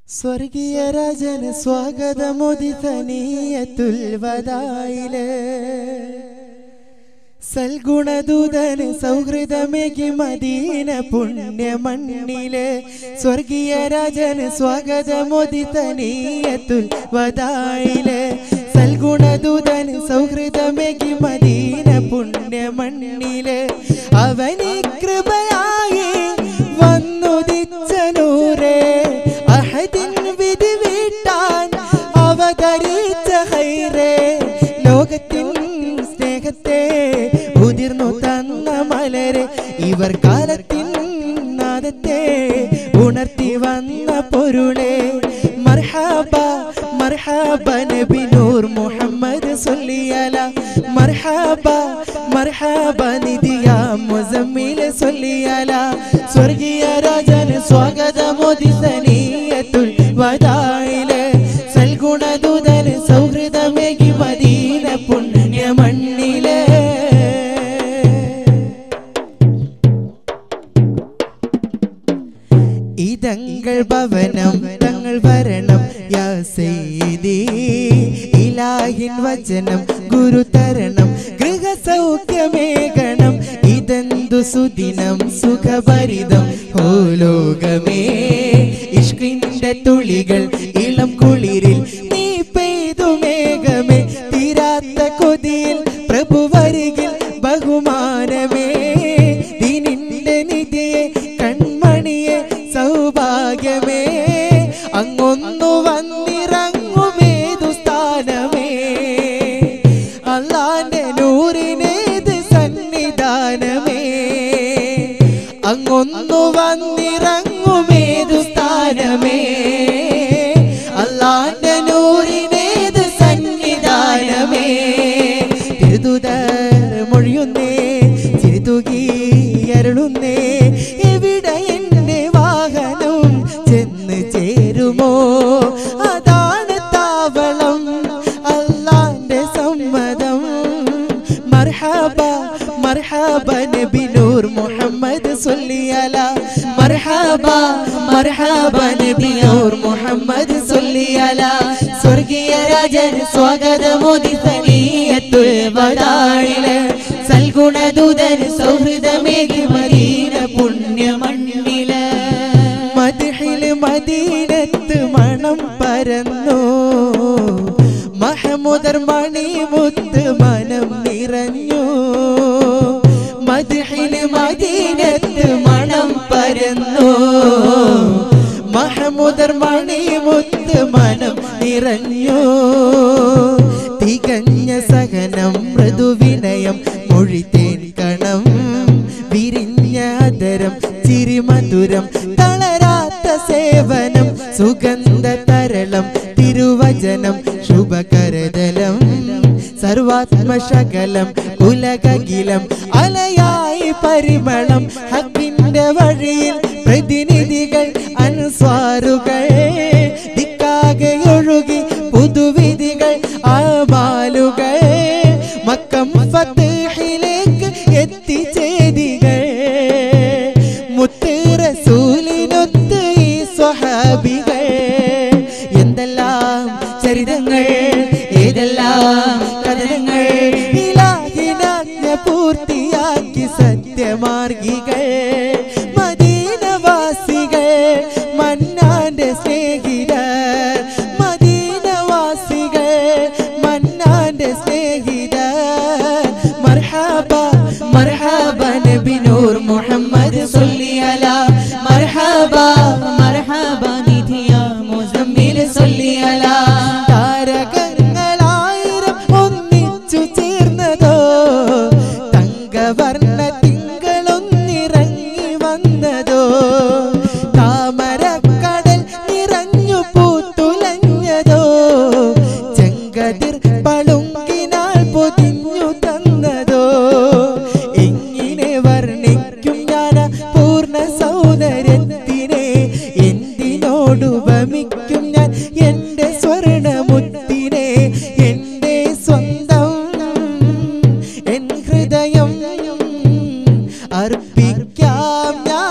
സ്വർഗീയ രാജന് സ്വാഗതമുദിതനീയത്തുൽ വദായില് സൽഗുണദൂതന് സൗഹൃദമേകി മദീന പുണ്യ മണ്ണില് സ്വർഗീയ രാജന് സ്വാഗതമുദിതനീയത്തുൽ വദായില് സൽഗുണദൂതന് സൗഹൃദമേകി മദീന പുണ്യ മണ്ണില് അവനി കൃപയായി വന്നുദിച്ച നൂറേ അഹദിൻ വിധി വീട്ടാൻ അവതരിച്ച ഹൈറേ ലോകത്തിൻ സ്നേഹത്തെ ഉതിർന്നു തന്ന മലരെ ഇവർ കാലത്തിൻ നാദത്തെ ഉണർത്തി വന്ന പൊരുളെ മർഹബ മർഹബ നബി നൂർ മുഹമ്മദ് സൊല്ലിയല മർഹബ മർഹബ നിധിയ മുസമ്മിൽ സൊല്ലിയല സ്വർഗീയ രാജന് സ്വാഗതമോദിസനീയത്തുൽ വദായില് സൽഗുണദൂതന് സൗഹൃദമേകി മദീന പുണ്യ മണ്ണില് ഇതങ്ങൾ ഭവനം തങ്ങൾ വരണം യാ സയ്യിദി ഇലാഹിൻ വചനം ഗുരു തരണം ഗൃഹസൗഖ്യമേകണം ഇതെന്തു സുദിനം സുഖഭരിതം ഓ ലോകമേ ഇഷ്കിന്റെ തുളികൾ ഇളം കുളിരിൽ നീ പെയ്തു മേഘമേ തീരാത്ത കൊതിയിൽ പ്രഭു വരികിൽ ബഹുമാനമേ ദിനിന്റെ നിധിയെ കൺമണിയെ സൗഭാഗ്യമേ അങ്ങൊന്നു വന്നിറങ്ങുമേതു സ്ഥാനമേ അള്ളാന്റെ നൂറിനേത് സന്നിധാനമേ അങ്ങൊന്നു വന്നിറങ്ങുമേതു സ്ഥാനമേ അള്ളാന്റെ നൂറിനേത് സന്നിധാനമേ തിരുതുതർ മൊഴിയുന്നേ ചിരിതുകി അരുളുന്നേ എവിടെ എന്റെ വാഹനം ചെന്ന് ചേരുമോ അതാണ് താവളം അള്ളാന്റെ സമ്മതം മർഹബ മർഹബ നബി നൂർ മുഹമ്മദ് സൊല്ലിയല മർഹബ മർഹബ നബി നൂർ മുഹമ്മദ് സൊല്ലിയല സ്വർഗീയ രാജൻ സ്വാഗതമോദിതനീയത്തുൽ വദായില് സൽഗുണദൂതൻ സൗഹൃദമേകി മദീന പുണ്യ മണ്ണില് മദിഹില് മദീനത്ത് മണം പരന്നു മഹമുദർ മണിമുത്ത് മനം നിറഞ്ഞു മദിഹില് മദീനത്ത് മണം പരന്നു മഹമുദർ മണിമുത്ത് മനം നിറഞ്ഞു തികഞ്ഞ സഹനം മൃദുവിനയം മൊഴിത്തേൻ കണം വിരിഞ്ഞ അതരം ചിരിമധുരം തളരാത്ത സേവനം സുഗന്ധ തരളം തിരുവചനം ശുഭകരതലം സർവാത്മശകലം ഉലകകിലം അലയായി പരിമളം ഹക്കിന്റെ വഴിയിൽ പ്രതിനിധികൾ അനുസ്വാറുകൾ ദിക്കാകെ ഒഴുകി പുതുവിധികൾ ആമാലുകൾ മക്കം ഫത്തേഹിലേക്ക് എത്തിച്ചേദികൾ മുത്ത് റസൂലിനൊത്ത് ഈ സ്വഹാബികൾ എന്തെല്ലാം ചരിതങ്ങൾ ഏതെല്ലാം കഥനങ്ങൾ ഇലാഹിനാജ്ഞ പൂർത്തിയാക്കി സത്യമാർഗികൾ മദീനവാസികൾ മന്നാന്റെ സ്നേഹിതർ മദീനവാസികൾ മന്നാന്റെ സ്നേഹിതർ മർഹബ മർഹബ നബി നൂർ മുഹമ്മദ് സൊല്ലിയല മർഹബ മർഹബ നിധിയ മുസമ്മിൽ സൊല്ലിയല താരകങ്ങളായിരം ഒന്നിച്ചു ചേർന്നതോ തങ്കവർണ്ണ തിങ്കളൊന്നിറങ്ങി വന്നതോ താമരക്കടൽ നിറഞ്ഞു പൂത്തുലഞ്ഞതോ ചെങ്കതിർ പളുങ്കിനാൽ പൊതിഞ്ഞു തന്നതോ എങ്ങനെ വർണ്ണിക്കും ഞാൻ പൂർണ്ണ സൗന്ദര്യത്തിനെ എന്തിനോടുപമിക്കും ഞാൻ എന്റെ സ്വർണമുത്തിനെ എന്റെ സ്വന്തം എൻ ഹൃദയം അർപ്പിക്കാം ഞാൻ